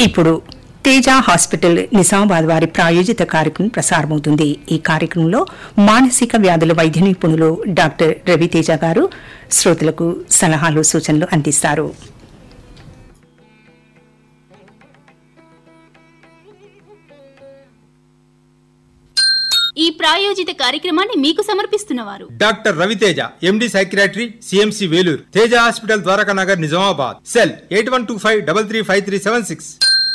ఇప్పుడు తేజ హాస్పిటల్ నిజామాబాద్ వారి ప్రాయోజిత కార్యక్రమం ప్రసారమవుతుంది ఈ కార్యక్రమంలో మానసిక వ్యాధుల వైద్య నిపుణులు డాక్టర్ రవితేజ గారు శ్రోతలకు సలహాలు సూచనలు అందిస్తారు ఈ ప్రాయోజిత కార్యక్రమాన్ని మీకు సమర్పిస్తున్నవారు doctor Ravi Teja MD psychiatry CMC Vellore Teja hospital Dwaraka Nagar Nizamabad cell eight one two five double three five three seven six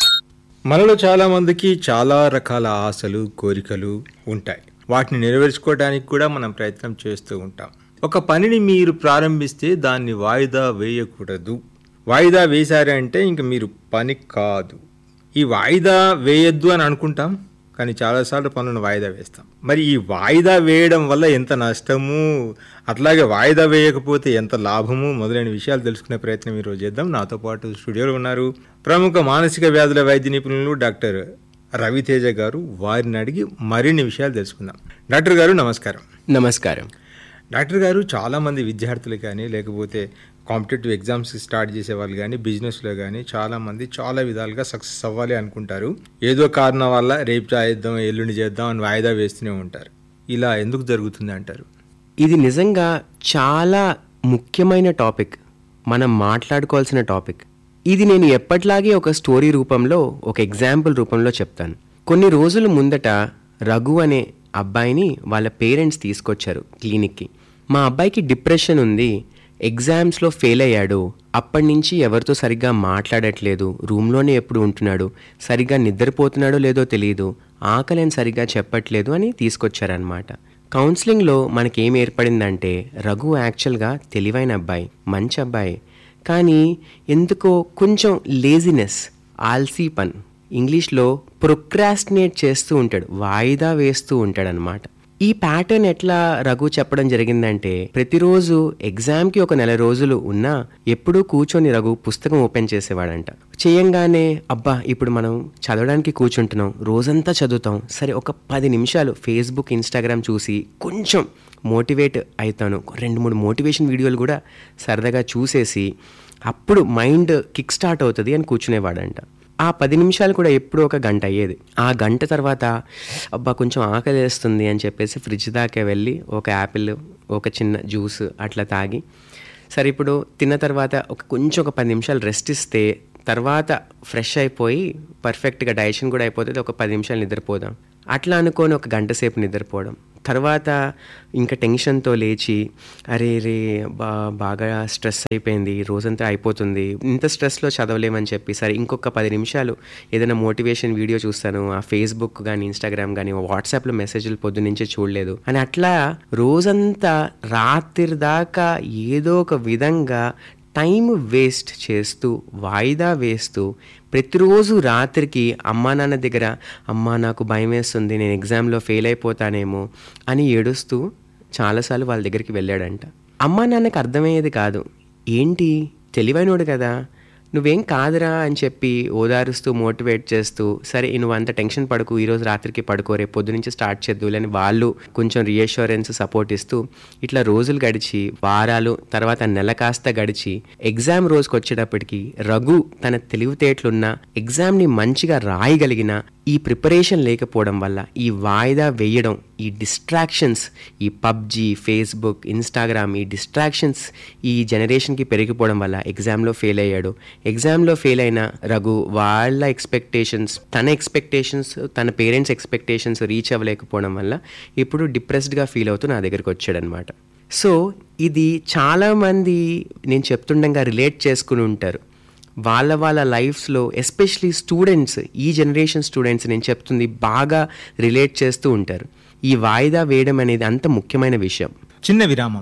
మనలో చాలా మందికి చాలా రకాల ఆశలు కోరికలు ఉంటాయి వాటిని నెరవేర్చుకోవడానికి కూడా మనం ప్రయత్నం చేస్తూ ఉంటాం ఒక పనిని మీరు ప్రారంభిస్తే దాన్ని వాయిదా వేయకూడదు వాయిదా వేశారంటే ఇంక మీరు పని కాదు ఈ వాయిదా వేయొద్దు అని అనుకుంటాం కానీ చాలాసార్లు పనులను వాయిదా వేస్తాం మరి ఈ వాయిదా వేయడం వల్ల ఎంత నష్టము అట్లాగే వాయిదా వేయకపోతే ఎంత లాభము మొదలైన విషయాలు తెలుసుకునే ప్రయత్నం ఈరోజు చేద్దాం నాతో పాటు స్టూడియోలో ఉన్నారు ప్రముఖ మానసిక వ్యాధుల వైద్య నిపుణులు డాక్టర్ రవితేజ గారు వారిని అడిగి మరిన్ని విషయాలు తెలుసుకుందాం డాక్టర్ గారు నమస్కారం నమస్కారం డాక్టర్ గారు చాలామంది విద్యార్థులు కానీ లేకపోతే కాంపిటేటివ్ ఎగ్జామ్స్ స్టార్ట్ చేసే వాళ్ళు కానీ బిజినెస్లో కానీ చాలామంది చాలా విధాలుగా సక్సెస్ అవ్వాలి అనుకుంటారు ఏదో కారణం వల్ల రేపు చేద్దాం ఎల్లుండి చేద్దాం అని వాయిదా వేస్తూనే ఉంటారు ఇలా ఎందుకు జరుగుతుంది అంటారు ఇది నిజంగా చాలా ముఖ్యమైన టాపిక్ మనం మాట్లాడుకోవాల్సిన టాపిక్ ఇది నేను ఎప్పట్లాగే ఒక స్టోరీ రూపంలో ఒక ఎగ్జాంపుల్ రూపంలో చెప్తాను కొన్ని రోజుల ముందట రఘు అనే అబ్బాయిని వాళ్ళ పేరెంట్స్ తీసుకొచ్చారు క్లినిక్కి మా అబ్బాయికి డిప్రెషన్ ఉంది ఎగ్జామ్స్లో ఫెయిల్ అయ్యాడు అప్పటి నుంచి ఎవరితో సరిగ్గా మాట్లాడట్లేదు రూమ్లోనే ఎప్పుడు ఉంటున్నాడు సరిగ్గా నిద్రపోతున్నాడో లేదో తెలియదు ఆకలిని సరిగ్గా చెప్పట్లేదు అని తీసుకొచ్చారనమాట కౌన్సిలింగ్లో మనకేం ఏర్పడిందంటే రఘు యాక్చువల్గా తెలివైన అబ్బాయి మంచి అబ్బాయి కానీ ఎందుకో కొంచెం లేజినెస్ ఆల్సీ పన్ ఇంగ్లీష్లో ప్రొక్రాస్టినేట్ చేస్తూ ఉంటాడు వాయిదా వేస్తూ ఉంటాడనమాట ఈ ప్యాటర్న్ ఎట్లా రఘు చెప్పడం జరిగిందంటే ప్రతిరోజు ఎగ్జామ్కి ఒక నెల రోజులు ఉన్నా ఎప్పుడూ కూర్చొని రఘు పుస్తకం ఓపెన్ చేసేవాడంట చేయంగానే అబ్బా ఇప్పుడు మనం చదవడానికి కూర్చుంటున్నాం రోజంతా చదువుతాం సరే ఒక పది నిమిషాలు ఫేస్బుక్ ఇన్స్టాగ్రామ్ చూసి కొంచెం మోటివేట్ అవుతాను రెండు మూడు మోటివేషన్ వీడియోలు కూడా సరదాగా చూసేసి అప్పుడు మైండ్ కిక్ స్టార్ట్ అవుతుంది అని కూర్చునేవాడంట ఆ పది నిమిషాలు కూడా ఎప్పుడూ ఒక గంట అయ్యేది ఆ గంట తర్వాత అబ్బా కొంచెం ఆకలి వేస్తుంది అని చెప్పేసి ఫ్రిడ్జ్ దాకా వెళ్ళి ఒక యాపిల్ ఒక చిన్న జ్యూస్ అట్లా తాగి సరే ఇప్పుడు తిన్న తర్వాత ఒక కొంచెం ఒక పది నిమిషాలు రెస్ట్ ఇస్తే తర్వాత ఫ్రెష్ అయిపోయి పర్ఫెక్ట్గా డైజెషన్ కూడా అయిపోతుంది ఒక పది నిమిషాలు నిద్రపోదాం అట్లా అనుకొని ఒక గంట సేపు నిద్రపోవడం తర్వాత ఇంకా టెన్షన్తో లేచి అరే రే బా బాగా స్ట్రెస్ అయిపోయింది రోజంతా అయిపోతుంది ఇంత స్ట్రెస్లో చదవలేమని చెప్పి సరే ఇంకొక పది నిమిషాలు ఏదైనా మోటివేషన్ వీడియో చూస్తాను ఆ ఫేస్బుక్ కానీ ఇన్స్టాగ్రామ్ కానీ వాట్సాప్లో మెసేజ్లు పొద్దున్నుంచే చూడలేదు అని అట్లా రోజంతా రాత్రి దాకా ఏదో ఒక విధంగా టైం వేస్ట్ చేస్తూ వాయిదా వేస్తూ ప్రతిరోజు రాత్రికి అమ్మా నాన్న దగ్గర అమ్మా నాకు భయం వేస్తుంది నేను ఎగ్జామ్లో ఫెయిల్ అయిపోతానేమో అని ఏడుస్తూ చాలాసార్లు వాళ్ళ దగ్గరికి వెళ్ళాడంట అమ్మా నాన్నకి అర్థమయ్యేది కాదు ఏంటి తెలివైనోడు కదా నువ్వేం కాదురా అని చెప్పి ఓదారుస్తూ మోటివేట్ చేస్తూ సరే నువ్వు అంత టెన్షన్ పడుకు ఈరోజు రాత్రికి పడుకో రేపు పొద్దు నుంచి స్టార్ట్ చేద్దులని వాళ్ళు కొంచెం రీఅష్యూరెన్స్ సపోర్ట్ ఇస్తూ ఇట్లా రోజులు గడిచి వారాలు తర్వాత నెల కాస్త గడిచి ఎగ్జామ్ రోజుకి వచ్చేటప్పటికి రఘు తన తెలివితేటలున్న ఎగ్జామ్ని మంచిగా రాయగలిగిన ఈ ప్రిపరేషన్ లేకపోవడం వల్ల ఈ వాయిదా వేయడం ఈ డిస్ట్రాక్షన్స్ ఈ పబ్జీ ఫేస్బుక్ ఇన్స్టాగ్రామ్ ఈ డిస్ట్రాక్షన్స్ ఈ జనరేషన్కి పెరిగిపోవడం వల్ల ఎగ్జామ్లో ఫెయిల్ అయ్యాడు ఎగ్జామ్లో ఫెయిల్ అయిన రఘు వాళ్ళ ఎక్స్పెక్టేషన్స్ తన ఎక్స్పెక్టేషన్స్ తన పేరెంట్స్ ఎక్స్పెక్టేషన్స్ రీచ్ అవ్వలేకపోవడం వల్ల ఇప్పుడు డిప్రెస్డ్గా ఫీల్ అవుతూ నా దగ్గరికి వచ్చాడనమాట సో ఇది చాలామంది నేను చెప్తుండగా రిలేట్ చేసుకుని ఉంటారు వాళ్ళ వాళ్ళ లైఫ్స్లో ఎస్పెషలీ స్టూడెంట్స్ ఈ జనరేషన్ స్టూడెంట్స్ నేను చెప్తుంది బాగా రిలేట్ చేస్తూ ఉంటారు ఈ వాయిదా వేయడం అనేది అంత ముఖ్యమైన విషయం చిన్న విరామం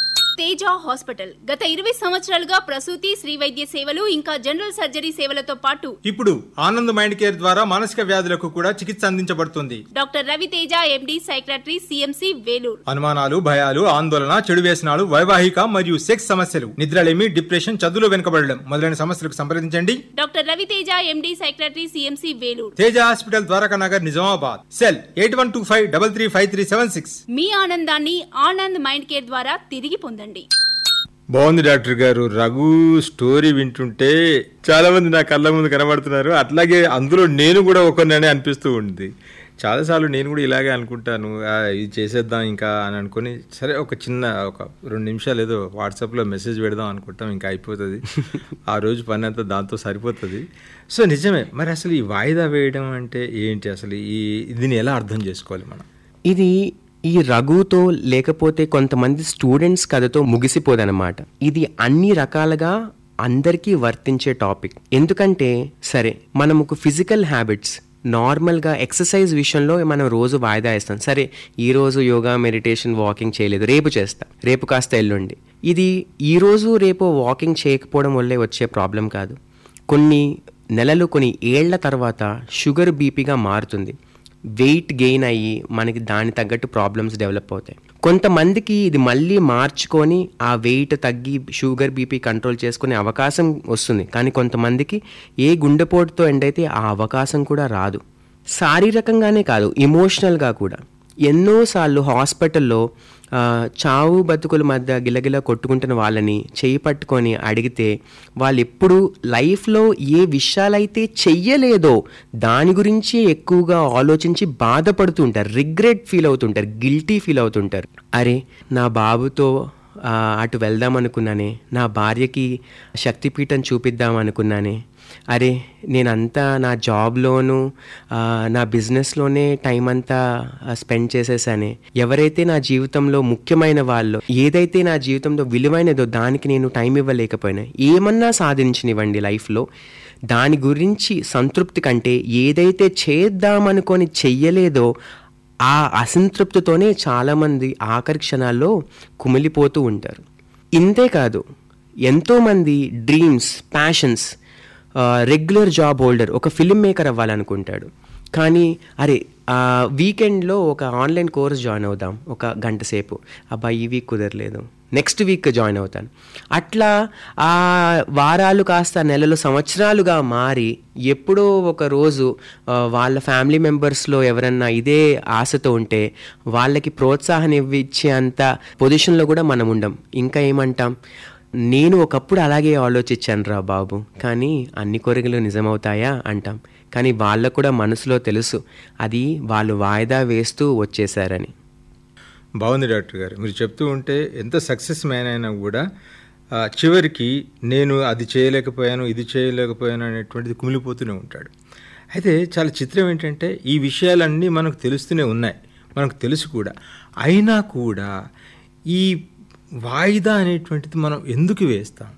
తేజ హాస్పిటల్ గత ఇరవై సంవత్సరాలుగా ప్రసూతి శ్రీ వైద్య సేవలు ఇంకా జనరల్ సర్జరీ సేవలతో పాటు ఇప్పుడు ఆనంద్ మైండ్ కేర్ ద్వారా మానసిక వ్యాధులకు కూడా చికిత్స అందించబడుతుంది doctor Ravi Teja MD psychiatry CMC Vellore అనుమానాలు భయాలు ఆందోళన చెడు వ్యసనాలు వైవాహిక మరియు సెక్స్ సమస్యలు నిద్రలేమి డిప్రెషన్ చదువులో వెనుకబడడం మొదలైన సమస్యలకు సంప్రదించండి doctor Ravi Teja MD psychiatry CMC Vellore Teja hospital Dwaraka Nagar Nizamabad cell eight one two five double three five three seven six మీ ఆనందాన్ని ఆనంద్ మైండ్ కేర్ ద్వారా తిరిగి పొందండి బాగుంది డాక్టర్ గారు రఘు స్టోరీ వింటుంటే చాలా మంది నా కళ్ళ ముందు కనబడుతున్నారు అట్లాగే అందులో నేను కూడా ఒకరిననే అనిపిస్తూ ఉంది చాలాసార్లు నేను కూడా ఇలాగే అనుకుంటాను "ఆ, ఇది చేసేద్దాం ఇంకా అని అనుకుని సరే ఒక చిన్న ఒక రెండు నిమిషాలు ఏదో వాట్సాప్లో మెసేజ్ పెడదాం అనుకుంటాం ఇంకా అయిపోతుంది ఆ రోజు పని అంతా దాంతో సరిపోతుంది సో నిజమే మరి అసలు ఈ వాయిదా వేయడం అంటే ఏంటి అసలు ఈ దీన్ని ఎలా అర్థం చేసుకోవాలి మనం ఇది ఈ రఘుతో లేకపోతే కొంతమంది స్టూడెంట్స్ కథతో ముగిసిపోదన్నమాట ఇది అన్ని రకాలుగా అందరికీ వర్తించే టాపిక్ ఎందుకంటే సరే మనం ఒక ఫిజికల్ హ్యాబిట్స్ నార్మల్గా ఎక్సర్సైజ్ విషయంలో మనం రోజు వాయిదా వేస్తాం సరే ఈ రోజు యోగా మెడిటేషన్ వాకింగ్ చేయలేదు రేపు చేస్తా రేపు కాస్త ఎల్లుండి ఇది ఈ రోజు రేపు వాకింగ్ చేయకపోవడం వల్లే వచ్చే ప్రాబ్లం కాదు కొన్ని నెలలు కొన్ని ఏళ్ల తర్వాత షుగర్ బీపీగా మారుతుంది వెయిట్ గెయిన్ అయ్యి మనకి దాని తగ్గట్టు ప్రాబ్లమ్స్ డెవలప్ అవుతాయి కొంతమందికి ఇది మళ్ళీ మార్చుకొని ఆ వెయిట్ తగ్గి షుగర్ బీపీ కంట్రోల్ చేసుకునే అవకాశం వస్తుంది కానీ కొంతమందికి ఏ గుండెపోటుతో ఎండ్ అయితే ఆ అవకాశం కూడా రాదు శారీరకంగానే కాదు ఇమోషనల్గా కూడా ఎన్నోసార్లు హాస్పిటల్లో ఆ, చావు బతుకుల మధ్య గిలగిల కొట్టుకుంటున్న వాళ్ళని చేయి పట్టుకొని అడిగితే వాళ్ళు ఎప్పుడు లైఫ్లో ఏ విషయాలైతే చెయ్యలేదో దాని గురించి ఎక్కువగా ఆలోచించి బాధపడుతుంటారు రిగ్రెట్ ఫీల్ అవుతుంటారు గిల్టీ ఫీల్ అవుతుంటారు అరే నా బాబుతో ఆ, అటు వెళ్దాం అనుకున్నానే నా భార్యకి శక్తిపీఠం చూపిద్దాం అనుకున్నానే అరే నేనంతా నా జాబ్లోను ఆ, నా బిజినెస్లోనే టైం అంతా స్పెండ్ చేసేసానే ఎవరైతే నా జీవితంలో ముఖ్యమైన వాళ్ళు ఏదైతే నా జీవితంలో విలువైనదో దానికి నేను టైం ఇవ్వలేకపోయినా ఏమన్నా సాధించనివ్వండి లైఫ్లో దాని గురించి సంతృప్తి కంటే ఏదైతే చేద్దామనుకొని చెయ్యలేదో ఆ అసంతృప్తితోనే చాలామంది ఆఖరి క్షణాల్లో కుమిలిపోతూ ఉంటారు ఇంతే కాదు ఎంతోమంది dreams passions regular job holder ఒక ఫిల్మ్ మేకర్ అవ్వాలనుకుంటాడు కానీ అరే వీకెండ్లో ఒక ఆన్లైన్ కోర్స్ జాయిన్ అవుదాం ఒక గంట సేపు అబ్బా ఈ వీక్ కుదరలేదు నెక్స్ట్ వీక్ జాయిన్ అవుతాను అట్లా ఆ వారాలు కాస్త నెలలు సంవత్సరాలుగా మారి ఎప్పుడో ఒక రోజు ఆ, వాళ్ళ ఫ్యామిలీ మెంబర్స్లో ఎవరన్నా ఇదే ఆశతో ఉంటే వాళ్ళకి ప్రోత్సాహం ఇచ్చే అంత పొజిషన్లో కూడా మనం ఉండం ఇంకా ఏమంటాం నేను ఒకప్పుడు అలాగే ఆలోచించాను రా బాబు కానీ అన్ని కోరికలు నిజమవుతాయా అంటాం కానీ వాళ్ళకు కూడా మనసులో తెలుసు అది వాళ్ళు వాయిదా వేస్తూ వచ్చేసారని బాగుంది డాక్టర్ గారు మీరు చెప్తూ ఉంటే ఎంత సక్సెస్ మ్యాన్ అయినా కూడా ఆ, చివరికి నేను అది చేయలేకపోయాను ఇది చేయలేకపోయాను అనేటువంటిది కుమిలిపోతూనే ఉంటాడు అయితే చాలా చిత్రం ఏంటంటే ఈ విషయాలన్నీ మనకు తెలుస్తూనే ఉన్నాయి మనకు తెలుసు కూడా అయినా కూడా ఈ వాయిదా అనేటువంటిది మనం ఎందుకు వేస్తాం